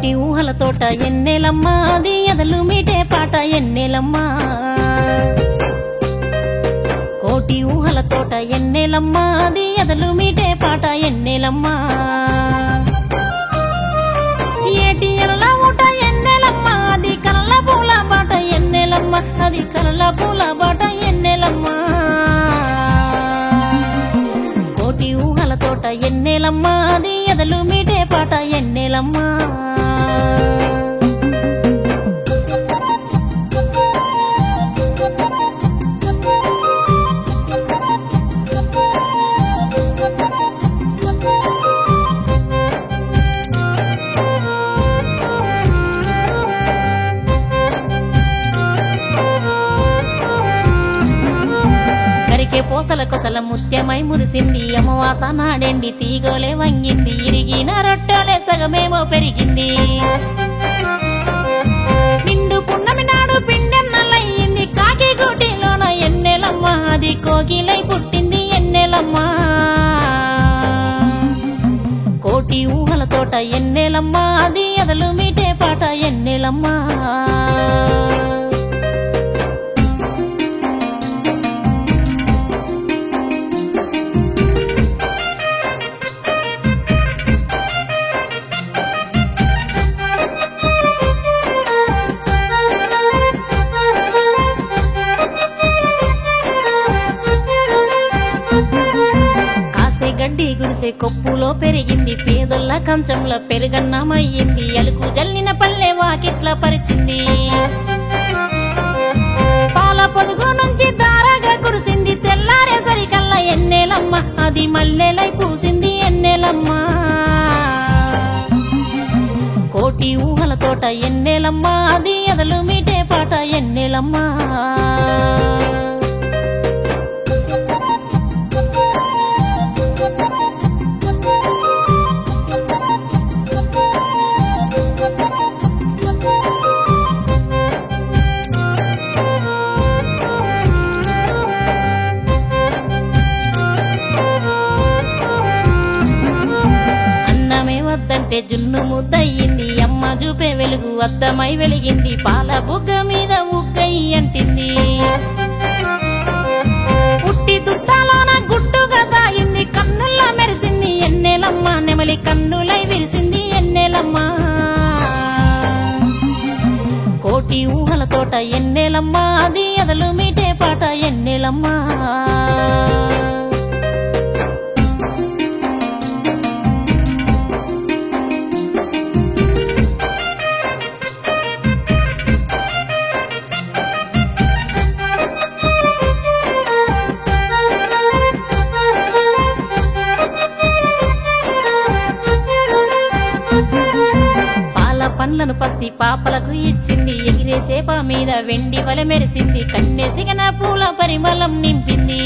కోటి ఊహల తోట ఎన్నెలమ్మా అది ఎదలు మీటే పాట ఎన్నెలమ్మా కోటి ఊహల తోట ఎన్నెలమ్మా అది ఎదలు మీటే పాట ఎన్నెలమ్మా ఏటి ఎల్ల ఊట ఎన్నెలమ్మా అది కళ్ళ పూల బాట ఎన్నెలమ్మా అది కళ్ళ పూల బాట ఎన్నెలమ్మా కోటి ఊహల తోట ఎన్నెలమ్మా అది ఎదలు మీటే పాట ఎన్నెలమ్మా కరికే పూసల కొసల ముత్యమై మురిసింది అమవాస నాడెండి తీగోలే వంగింది ఇరిగిన రొట్టెలే సగమేమో పెరిగింది నిండు పున్నమి నాడు పిండెన్నలయ్యింది కాకి గూటిలోన ఎన్నెలమ్మ అది కోకిలై పుట్టింది ఎన్నెలమ్మ కోటి ఊహల తోట ఎన్నెలమ్మ అది ఎదలు మీటే పాట ఎన్నెలమ్మ కాసే గడ్డి గుడిసే కొప్పులో పెరిగింది పేదొల్ల కంచంలో పెరుగన్నమయ్యింది అలుకు జల్లిన పల్లె వాకిట్ల పరిచింది పాల పొదుగు నుంచి దారాగా కురిసింది తెల్లారే సరికల్లా ఎన్నెలమ్మ అది మల్లెలై పూసింది ఎన్నెలమ్మ కోటి ఊహల తోట ఎన్నెలమ్మ అది ఎదలు మీటే పాట ఎన్నెలమ్మ అన్నమే వద్దంటే జున్ను ముద్దయ్యింది అమ్మ చూపే వెలుగు అద్దమై వెలిగింది పాల బుగ్గ మీద ఉగ్గయి అంటింది పుట్టి దుట్టాలోన గుట్టుగా తాగింది కన్నుల్లా మెరిసింది ఎన్నెలమ్మ నెమలి కన్నులై విరిసింది ఎన్నెలమ్మ కోటి ఊహల తోట ఎన్నెలమ్మ అది ఎదలు మీటే పాట ఎన్నెలమ్మ పాల పండ్లను పసి పాపలకు ఇచ్చింది ఎగిరే చేప మీద వెండి వల మెరిసింది కన్నెసిగన పూల పరిమళం నింపింది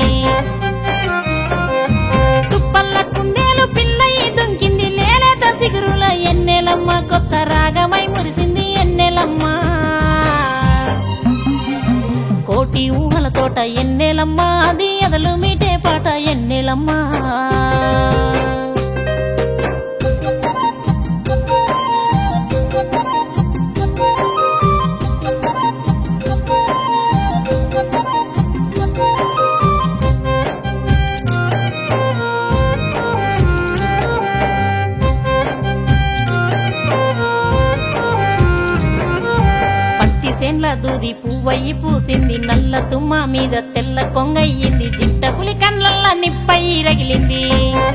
తుప్పల్ల కుందేలు పిల్లయి దుంకింది లేలేత సిగురుల ఎన్నెలమ్మ కొత్త రాగమై మురిసింది ఎన్నెలమ్మ కోటి ఊహల తోట ఎన్నెలమ్మ అది ఎదలు మీటే పాట ఎన్నెలమ్మ పత్తి సేన్ల దూది పువ్వయ్యి పూసింది నల్ల తుమ్మ మీద తెల్ల కొంగయ్యింది జింట పులి కళ్ళల్ల నిప్పై రగిలింది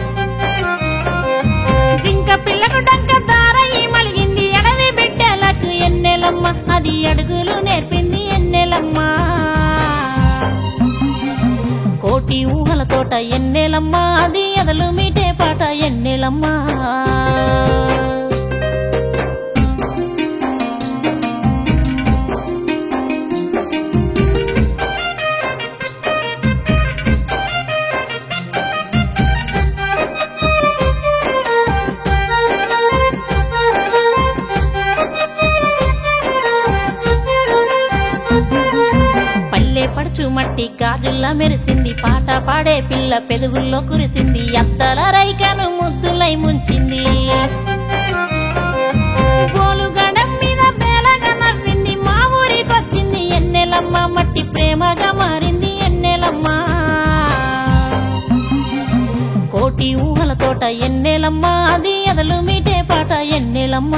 జింక పిల్లకు డంక దారయి మలిగింది అడవి బిడ్డలకు ఎన్నెలమ్మ అది అడుగులు నేర్పింది ఎన్నెలమ్మ కోటి ఊహల తోట ఎన్నెలమ్మ అది ఎదలు మీటే పాట ఎన్నెలమ్మ పల్లె పడుచు మట్టి గాజుల్లా మెరిసింది పాట పాడే పిల్ల పెదవుల్లో కురిసింది అత్తల రైకను ముద్దులై ముంచింది బోలుగడం మీద బేలగా నవ్వింది మా ఊరికొచ్చింది ఎన్నెలమ్మ మట్టి ప్రేమగా మారింది ఎన్నెలమ్మ కోటి ఊహల తోట ఎన్నెలమ్మ అది ఎదలు మీటే పాట ఎన్నెలమ్మ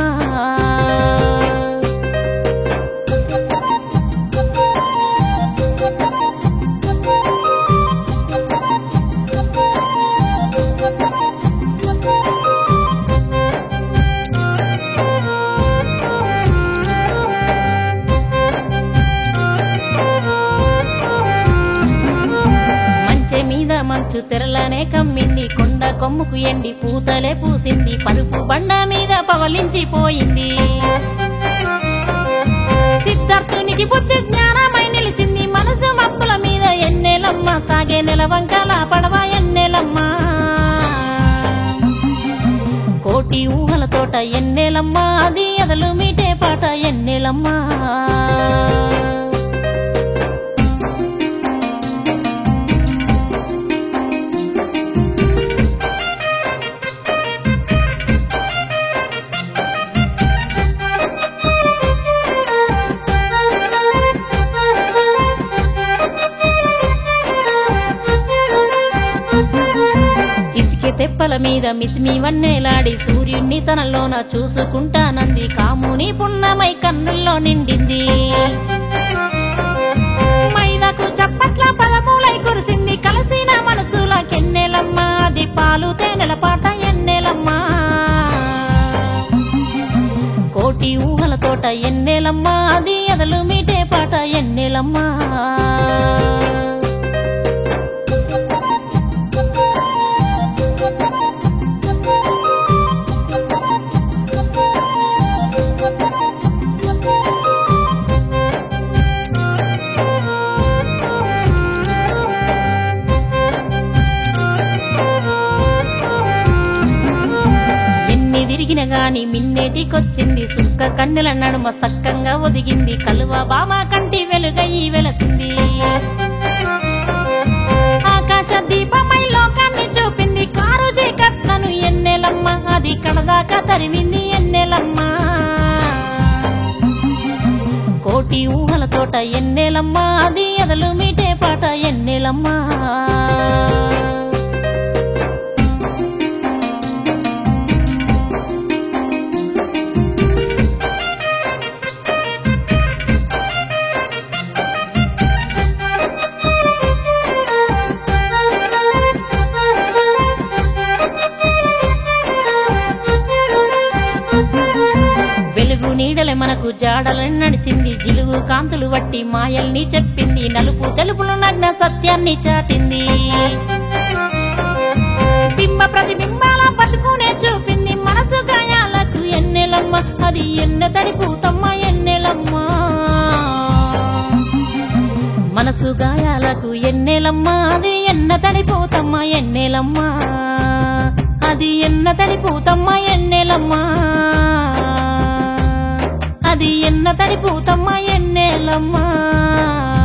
మంచె మీద మంచు తెరలనే కమ్మింది కొండ కొమ్ముకు ఎండి పూతలే పూసింది పరుపు బండ మీద పవలించిపోయింది సిద్ధార్థునికి బుద్ధి జ్ఞానమై నిలిచింది మనసు మప్పుల మీద ఎన్నెలమ్మ సాగే నెలవంకల పడవ ఎన్నెలమ్మ కోటి ఊహల తోట ఎన్నెలమ్మ అది ఎదలు మీటే పాట ఎన్నెలమ్మ ఇసుక తెప్పల మీద మిసిమి వన్నేలాడి సూర్యుణ్ణి తనలోన చూసుకుంటానంది కాముని పున్నమై కన్నుల్లో నిండింది మైదాకు చప్పట్ల పదమూలై కురిసింది కలిసిన మనసుల కెన్నెలమ్మ అది పాలు తేనెల పాట ఎన్నెలమ్మ కోటి ఊహల తోట ఎన్నెలమ్మ అది ఎదలు మీటే పాట ఎన్నెలమ్మ ఎన్ని తిరిగిన గాని మిన్నేటికొచ్చింది సుక్క కన్నెల నడుమ సక్కంగా ఒదిగింది కలువ బామ కంటి వెలుగయి వెలసింది ఆకాశ దీపమై లోకాన్ని చూపింది కారు చీకట్లను ఎన్నెలమ్మ అది కడదాకా తరిమింది ఎన్నెలమ్మ కోటి ఊహల తోట ఎన్నెలమ్మ అది ఎదలు మీటే పాట ఎన్నెలమ్మ వెలుగు నీడలే మనకు జాడలని నడిచింది జిలుగు కాంతులు వట్టి మాయల్ని చెప్పింది నలుపు తెలుపులు నగ్న సత్యాన్ని చాటింది బింబ ప్రతిబింబాల బతుకునే చూపింది మనసు గాయాలకు ఎన్నెలమ్మ అది ఎన్నె తడిపూతమ్మ ఎన్నెలమ్మ మనసు గాయాలకు ఎన్నెలమ్మ అది ఎన్న తడిపోతమ్మ ఎన్నెలమ్మ అది ఎన్న తడిపోతమ్మ ఎన్నెలమ్మ అది ఎన్న తడిపోతమ్మ ఎన్నెలమ్మ